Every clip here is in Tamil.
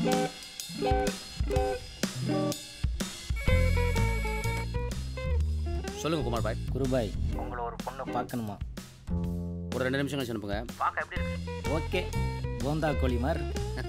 சொல்லுங்க குமார் பாய் குருபாய் உங்களை ஒரு பொண்ணை பார்க்கணுமா ஒரு ரெண்டு நிமிஷம் கழிச்சு அனுப்புங்க பார்க்க எப்படி இருக்கு ஓகே போந்தா கோழி மார்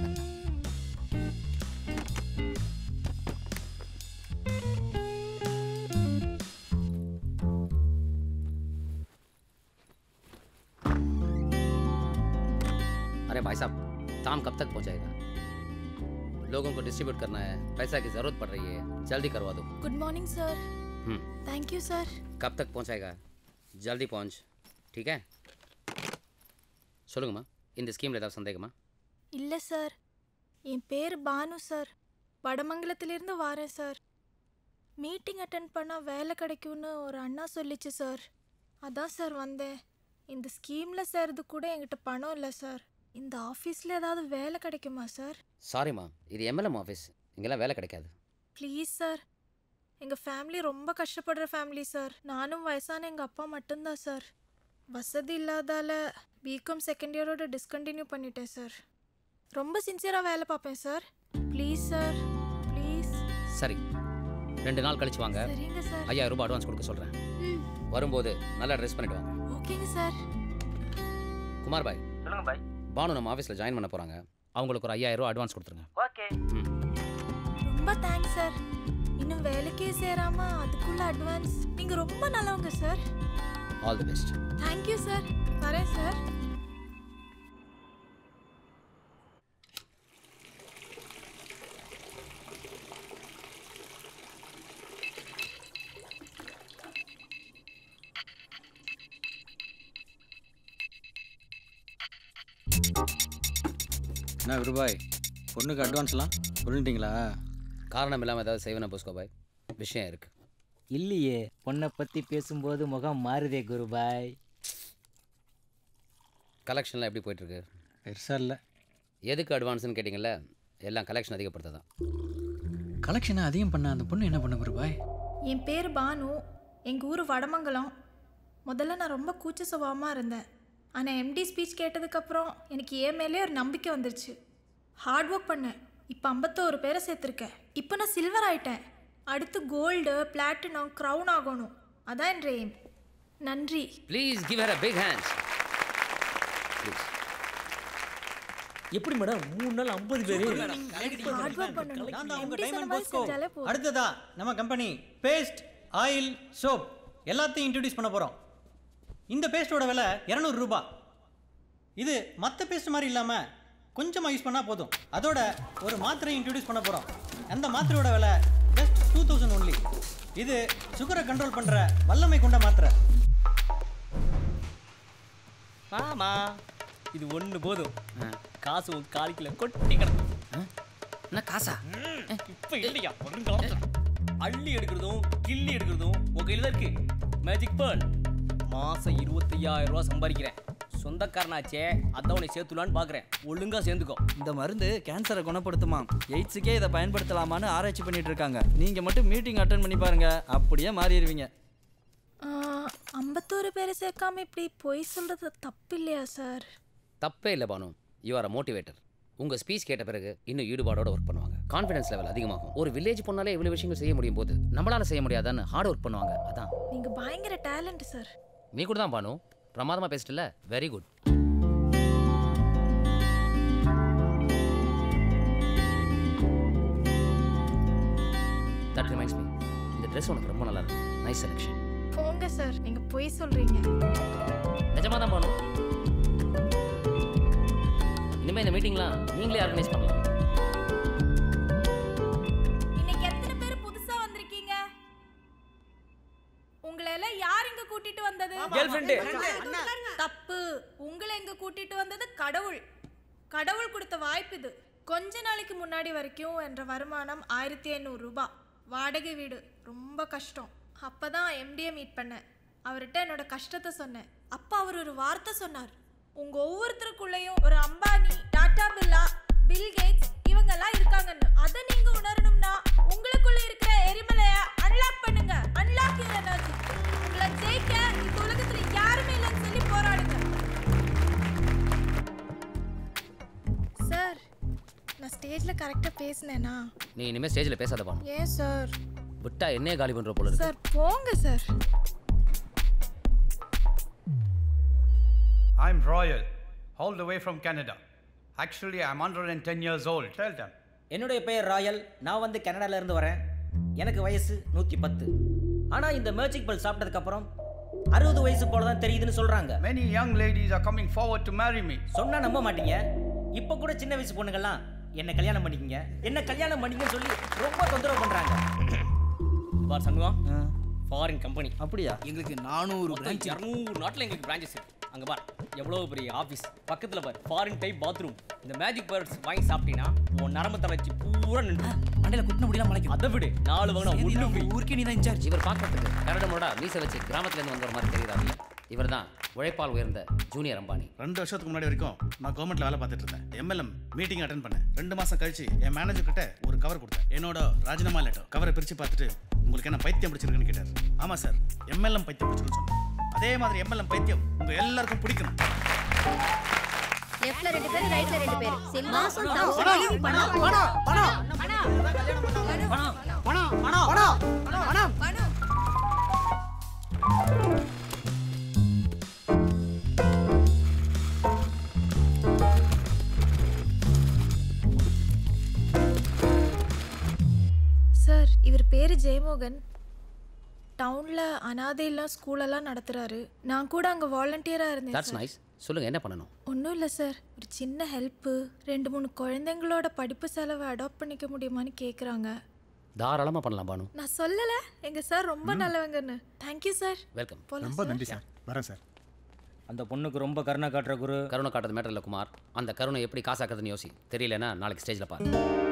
अरे भाई साहब काम कब तक पहुंचाएगा लोगों को डिस्ट्रीब्यूट करना है पैसा की ज़रूरत पड़ रही है जल्दी करवा दो குட் மார்னிங் சார் हम्म தேங்க்யூ சார் कब तक पहुंचाएगा जल्दी पहुंच ठीक है சொல்லுங்கம்மா இந்த ஸ்கீமில் ஏதாவது சந்தேகமா இல்லை சார் என் பேர் பானு சார் வடமங்கலத்திலிருந்து வாரேன் சார் மீட்டிங் அட்டன் பண்ணால் வேலை கிடைக்கும்னு ஒரு அண்ணா சொல்லிச்சு சார் அதான் சார் வந்தேன் இந்த ஸ்கீமில் சேர்றது கூட என்கிட்ட பணம் இல்லை சார் இந்த ஆஃபீஸில் ஏதாவது வேலை கிடைக்குமா சார் சாரிம்மா இது எம்எல்எம் ஆஃபீஸ் இங்கெல்லாம் வேலை கிடைக்காது ப்ளீஸ் சார் எங்கள் ஃபேமிலி ரொம்ப கஷ்டப்படுற ஃபேமிலி சார் நானும் வயசான எங்கள் அப்பா மட்டும்தான் சார் வசதி இல்லாதால பிகாம் செகண்ட் இயரோட டிஸ்கண்டினியூ பண்ணிட்டேன் சார் ரொம்ப சின்சியராக வேலை பார்ப்பேன் சார் ப்ளீஸ் சார் ப்ளீஸ் சரி ரெண்டு நாள் கழிச்சு வாங்க சரிங்க சார் ஐயாயிரம் ரூபாய் அட்வான்ஸ் கொடுக்க சொல்கிறேன் ம் வரும்போது நல்லா ட்ரெஸ் பண்ணிட்டு வாங்க ஓகேங்க சார் குமார் பாய் சொல்லுங்க பாய் பானு நம்ம ஆஃபீஸில் ஜாயின் பண்ண போகிறாங்க அவங்களுக்கு ஒரு ஐயாயிரம் ரூபாய் அட்வான்ஸ் கொடுத்துருங்க ஓகே ம் ரொம்ப தேங்க்ஸ் சார் இன்னும் வேலைக்கே சேராம அதுக்குள்ள அட்வான்ஸ் நீங்கள் ரொம்ப நல்லவங்க sir all the best thank you sir வரேன் சார் என்ன குருபாய் பொண்ணுக்கு அட்வான்ஸ்லாம் சொல்லிட்டீங்களா காரணம் இல்லாமல் ஏதாவது செய்வேனா புஸ்கோ பாய் விஷயம் இருக்குது இல்லையே பொண்ணை பற்றி பேசும்போது முகம் மாறுதே குருபாய் கலெக்ஷன்லாம் எப்படி போயிட்டுருக்கு பெருசாக இல்லை எதுக்கு அட்வான்ஸ்னு கேட்டிங்கல்ல எல்லாம் கலெக்ஷன் அதிகப்படுத்த தான் கலெக்ஷனை அதிகம் பண்ண அந்த பொண்ணு என்ன பண்ண குருபாய் என் பேர் பானு எங்கள் ஊர் வடமங்கலம் முதல்ல நான் ரொம்ப கூச்ச சுபாவமாக இருந்தேன் ஆனால் எம்டி ஸ்பீச் கேட்டதுக்கப்புறம் எனக்கு என் மேலே ஒரு நம்பிக்கை வந்துருச்சு ஹார்ட் ஒர்க் பண்ணேன் இப்போ ஐம்பத்தோரு பேரை சேர்த்துருக்கேன் இப்போ நான் சில்வர் ஆயிட்டேன் அடுத்து கோல்டு பிளாட்டினம் க்ரௌன் ஆகணும் அதான் என் எய்ம் நன்றி please give her a big hands please எப்படி மேடம் மூணு நாள் ஐம்பது பேர் ஹார்ட் ஒர்க் பண்ணணும் நான் தான் உங்க MD சொன்ன டைமண்ட் மாதிரி போஸ்கோ செஞ்சாலே போதும் அடுத்ததா நம்ம கம்பெனி பேஸ்ட் ஆயில் சோப் எல்லாத்தையும் இன்ட்ரடியூஸ் பண்ண போகிறோம் இந்த பேஸ்ட்டோட விலை இரநூறு ரூபாய் இது மற்ற பேஸ்ட் மாதிரி இல்லாமல் கொஞ்சமாக யூஸ் பண்ணால் போதும் அதோட ஒரு மாத்திரை இன்ட்ரடியூஸ் பண்ண போகிறோம் அந்த மாத்திரையோட விலை ஜஸ்ட் டூ தௌசண்ட் ஒன்லி இது சுகரை கண்ட்ரோல் பண்ணுற வல்லமை கொண்ட மாத்திரை ஆமா இது ஒன்று போதும் காசு உன் காலிக்கல கொட்டி கிடக்கும் என்ன காசா இப்போ இல்லையா வருங்காலத்துல அள்ளி எடுக்கிறதும் கிள்ளி எடுக்கிறதும் உன் கையில் தான் இருக்கு மேஜிக் பேர்ல் மாசம் இருபத்தையாயிரம் ரூபா சம்பாதிக்கிறேன் சொந்தக்காரனாச்சே அதான் உன்னை சேர்த்துலான்னு பார்க்குறேன் ஒழுங்கா சேர்ந்துக்கோ இந்த மருந்து கேன்சரை குணப்படுத்துமா எய்ட்ஸுக்கே இதை பயன்படுத்தலாமான்னு ஆராய்ச்சி பண்ணிட்டு இருக்காங்க நீங்க மட்டும் மீட்டிங் அட்டன் பண்ணி பாருங்க அப்படியே மாறிடுவீங்க ஆஹ், ஐம்பத்தோரு பேரை சேர்க்காம இப்படி பொய் சொல்றது தப்பு இல்லையா சார் தப்பே இல்லை Banu you are a motivator உங்கள் ஸ்பீச் கேட்ட பிறகு இன்னும் ஈடுபாடோட ஒர்க் பண்ணுவாங்க கான்ஃபிடன்ஸ் லெவல் அதிகமாகும் ஒரு வில்லேஜ் பொண்ணாலே இவ்வளோ விஷயங்கள் செய்ய முடியும் போது நம்மளால செய்ய முடியாதான்னு ஹார்ட் ஒர்க் பண்ணுவாங்க அதான் நீங்க பயங்கர டேலண்ட் சார் நீ கூட தான் பானு பிரமாதமாக பேசிட்டல very good that reminds me இந்த ட்ரெஸ் உனக்கு ரொம்ப நல்லா இருக்கு நைஸ் செலெக்ஷன் போங்க சார் நீங்க பொய் சொல்றீங்க நிஜமாக தான் பானு இனிமேல் இந்த மீட்டிங்லாம் நீங்களே ஆர்கனைஸ் பண்ணலாம் இன்னைக்கு எத்தனை பேர் புதுசா வந்திருக்கீங்க உங்களை எல்லாம் யார் இங்க கூட்டிட்டு வந்தது கேர்ள் ஃப்ரெண்டு தப்பு உங்களை இங்க கூட்டிட்டு வந்தது கடவுள் கடவுள் கொடுத்த வாய்ப்பு இது கொஞ்ச நாளைக்கு முன்னாடி வரைக்கும் என்ற வருமானம் ஆயிரத்தி ஐநூறு ரூபாய் வாடகை வீடு ரொம்ப கஷ்டம் அப்பதான் எம்டியை மீட் பண்ணேன் அவர்கிட்ட என்னோட கஷ்டத்தை சொன்னேன் அப்ப அவர் ஒரு வார்த்தை சொன்னார் உங்க ஒவ்வொருத்தருக்குள்ளேயும் ஒரு அம்பானி டாடா பில்லா பில் கேட்ஸ் இவங்கெல்லாம் இருக்காங்கன்னு அதை நீங்க உணரணும்னா உங்களுக்குள்ள இருக்கிற எரிமலைய அன்லாக் பண்ணுங்க அன்லாக் யுவர் எனர்ஜி உங்களை ஜெயிக்க இந்த உலகத்துல யாருமே இல்லைன்னு சொல்லி போராடுங்க சார் நான் ஸ்டேஜில் கரெக்டாக பேசினேனா நீ இனிமேல் ஸ்டேஜில் பேசாத பானு ஏன் சார் விட்டா என்னையே காலி பண்ணுற போல இருக்கு சார் போங்க sir I'm royal, all the way from Canada. Actually, I'm 110 years old. Tell them. என்னுடைய பெயர் ராயல் நான் வந்து கனடால இருந்து வரேன் எனக்கு வயசு நூற்றி பத்து ஆனால் இந்த மேஜிக் பல் சாப்பிட்டதுக்கப்புறம் அறுபது வயசு போல தான் தெரியுதுன்னு சொல்கிறாங்க Many young ladies are coming forward to marry me. சொன்னா நம்ப மாட்டீங்க இப்போ கூட சின்ன வயசு பொண்ணுங்கள்லாம் என்ன கல்யாணம் பண்ணிக்கங்க என்ன கல்யாணம் பண்ணிக்கன்னு சொல்லி ரொம்ப தொந்தரவு பண்ணுறாங்க பார் சண்முகம் ஃபாரின் கம்பெனி அப்படியா எங்களுக்கு நானூறு பிரான்ச் இரநூறு நாட்டில் எங்களுக்கு பிரான்ச்சஸ் இருக்கு அங்கே பார் எவ்வளோ பெரிய ஆஃபீஸ் பக்கத்தில் பார் ஃபாரின் டைப் பாத்ரூம் இந்த மேஜிக் பேர்ட்ஸ் வாங்கி சாப்பிட்டீங்கன்னா உன் நரம்பு தளர்ச்சி பூரா நின்று மண்டையில குட்டின முடியலாம் முளைக்கும் அதை விடு நாலு வாங்கினா ஒன்று ஃப்ரீ ஊருக்கே நீ தான் இன்சார்ஜ் இவர் பார்க்கறதுக்கு கரடமோட மீசை வச்சு கிராமத்துலேருந்து வந்தவர் மாதிரி தெரியுறாரு இவர் தான் உழைப்பால் உயர்ந்த ஜூனியர் அம்பானி ரெண்டு வருஷத்துக்கு முன்னாடி வரைக்கும் நான் கவர்மெண்ட்ல வேலை பார்த்துட்டு இருந்தேன் எம்எல்எம் மீட்டிங் அட்டன் பண்ணேன் ரெண்டு மாசம் கழிச்சு என் மேனேஜர் கிட்ட ஒரு கவர் கொடுத்தேன் என்னோட ராஜினாமா லெட்டர் கவரை பிரிச்சு பார்த்துட்டு உங்களுக்கு என்ன பைத்தியம் பிடிச்சிருக்குன்னு கேட்டார் ஆமா சார் எம்எல்எம் பைத்தியம் பிடிச்சிருக்குன்னு சொன்னேன் அதே மாதிரி எம்எல்எம் பைத்தியம் உங்க எல்லாருக்கும் பிடிக்கணும் லெஃப்ட்ல ரெண்டு பேர் ரைட்ல ரெண்டு பேர் மாசம் சார் இவர் பேர் ஜெயமோகன் டவுனில் அனாதையெல்லாம் ஸ்கூலெல்லாம் நடத்துகிறாரு நான் கூட அங்கே வாலண்டியராக இருந்தேன் தட்ஸ் நைஸ் சொல்லுங்கள் என்ன பண்ணணும் ஒன்றும் இல்லை சார் ஒரு சின்ன ஹெல்ப்பு ரெண்டு மூணு குழந்தைங்களோட படிப்பு செலவை அடாப்ட் பண்ணிக்க முடியுமான்னு கேட்குறாங்க தாராளமாக பண்ணலாம் பானு நான் சொல்லலை எங்கள் சார் ரொம்ப நல்லவங்கன்னு தேங்க்யூ சார் வெல்கம் போலாம் ரொம்ப சார் நன்றி சார் வரேன் சார் அந்த பொண்ணுக்கு ரொம்ப கருணை காட்டுற குரு கருணை காட்டுறது மேட்டர் இல்லை குமார் அந்த கருணை எப்படி காசாக்குறதுன்னு யோசி தெரியலனா நாளைக்கு ஸ்டேஜில் பாரு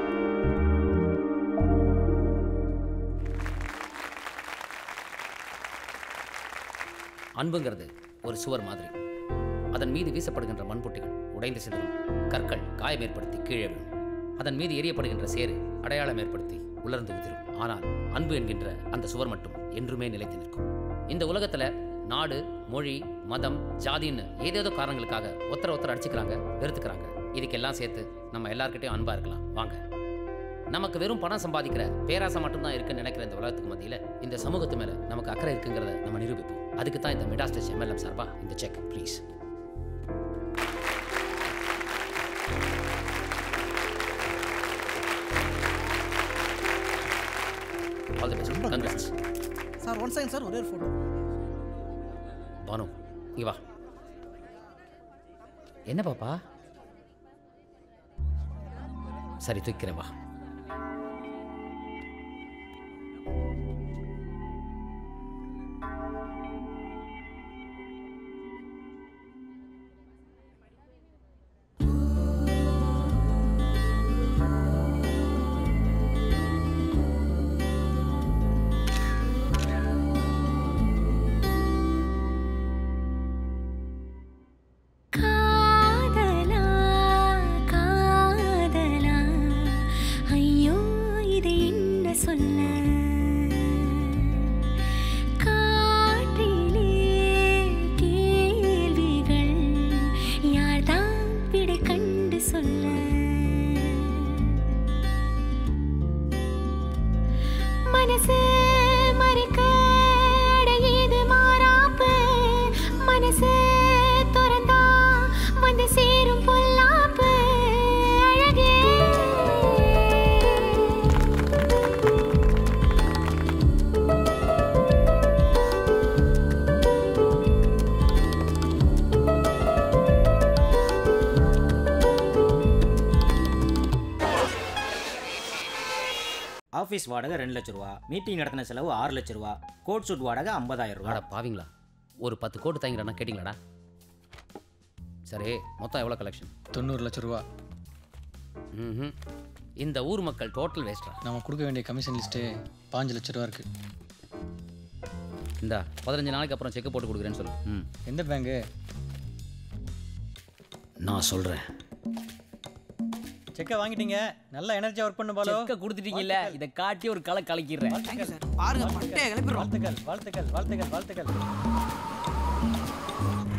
அன்புங்கிறது ஒரு சுவர் மாதிரி அதன் மீது வீசப்படுகின்ற மண்புட்டிகள் உடைந்து சிதறும் கற்கள் காயம் ஏற்படுத்தி கீழே விழும் அதன் மீது எரியப்படுகின்ற சேறு அடையாளம் ஏற்படுத்தி உலர்ந்து உதிரும் ஆனால் அன்பு என்கின்ற அந்த சுவர் மட்டும் என்றுமே நிலைத்து நிற்கும் இந்த உலகத்துல நாடு மொழி மதம் ஜாதின்னு ஏதேதோ காரணங்களுக்காக ஒருத்தர ஒருத்தர் அடிச்சுக்கிறாங்க வெறுத்துக்கிறாங்க இதுக்கெல்லாம் சேர்த்து நம்ம எல்லார்கிட்டயும் அன்பா இருக்கலாம் வாங்க நமக்கு வெறும் பணம் சம்பாதிக்கிற பேராசை மட்டும்தான் இருக்குன்னு நினைக்கிற இந்த உலகத்துக்கு மத்தியில இந்த சமூகத்து மேல நமக்கு அக்கறை இருக்குங்கிறத நம்ம நிரூபிப்போம் அதுக்கு தான் இந்த மிடாஸ்டஸ் எம்எல்எம் சார்பா இந்த check please all the best congrats sir one second sir ஒரே ஒரு ஃபோட்டோ பானு இங்க வா என்ன பாப்பா சரி தூக்கிறேன் வா காதலா காதலா ஐயோ இது என்ன சொல்ல காற்றிலே கேள்விகள் யார்தான் விடை கண்டு சொல்ல மனசு மறைக்க அடையுது மாறாப்பு மனசு திறந்தா வந்து சேரும் பொல்லாப்பு அழகே ஆஃபீஸ் வாடகை ரெண்டு லட்ச ரூபா மீட்டிங் நடத்தின செலவு ஆறு லட்ச ரூபா கோட் சூட் வாடகை ஐம்பதாயிரம் ரூபா வாடா பாவீங்களா ஒரு பத்து கோட்டு தாங்கிறனா கேட்டிங்களாடா சரி மொத்தம் எவ்வளோ கலெக்ஷன் தொண்ணூறு லட்ச ரூபா ம் இந்த ஊர் மக்கள் டோட்டல் வேஸ்டா நம்ம கொடுக்க வேண்டிய கமிஷன் லிஸ்ட்டு பாஞ்சு லட்ச ரூபா இருக்குது இந்தா பதினஞ்சு நாளைக்கு அப்புறம் செக் போட்டு கொடுக்குறேன்னு சொல்லு ம் எந்த பேங்கு நான் சொல்கிறேன் செக்கை வாங்கிட்டீங்க நல்லா எனர்ஜியாக ஒர்க் பண்ண பாலோ செக்க கொடுத்துட்டீங்கல்ல இதை காட்டி ஒரு களை கலக்கிடுறேன் தேங்க்யூ சார் பாருங்க மட்டையை கிளப்பிடுறோம் வாழ்த்துக்கள் வாழ்த்துக்கள் வாழ்த்துக்கள் வாழ்த்துக்கள்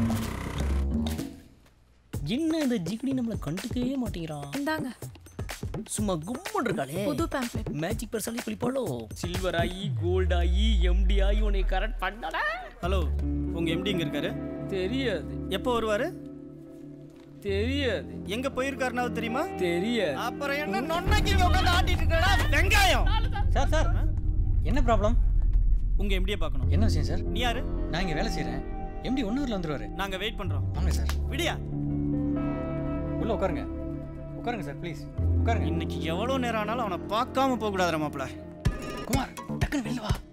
என்ன இந்த ஜிகிடி நம்மளை கண்டுக்கவே மாட்டேங்கிறான் இந்தாங்க சும்மா கும்மன் இருக்காளே புது பேம்ப்ளெட் மேஜிக் பர்சனலி பிடிப்பாளோ சில்வர் ஆகி கோல்ட் ஆகி எம்டி ஆகி உன்னை கரெக்ட் பண்ணடா ஹலோ உங்க எம்டி இங்க இருக்காரு தெரியாது எப்போ வருவாரு தெரியாது எங்க போயிருக்காருனாவது தெரியுமா தெரியாது அப்புறம் என்ன நொன்னைக்கு இங்க உட்கார்ந்து ஆட்டிட்டு இருக்கடா வெங்காயம் சார் சார் என்ன ப்ராப்ளம் உங்க எம்டியை பார்க்கணும் என்ன விஷயம் சார் நீ யாரு நான் இங்கே வேலை செய்கிறேன் எம்டி ஒன்னூரில் வந்துருவாரு நாங்க வெயிட் பண்றோம் வாங்க சார் விடியா உள்ள உட்காருங்க உட்காருங்க சார் ப்ளீஸ் உட்காருங்க இன்னைக்கு எவ்வளவு நேரம் ஆனாலும் அவனை பார்க்காம போக கூடாது மாப்பிள்ள குமார் டக்குன்னு வெளில வா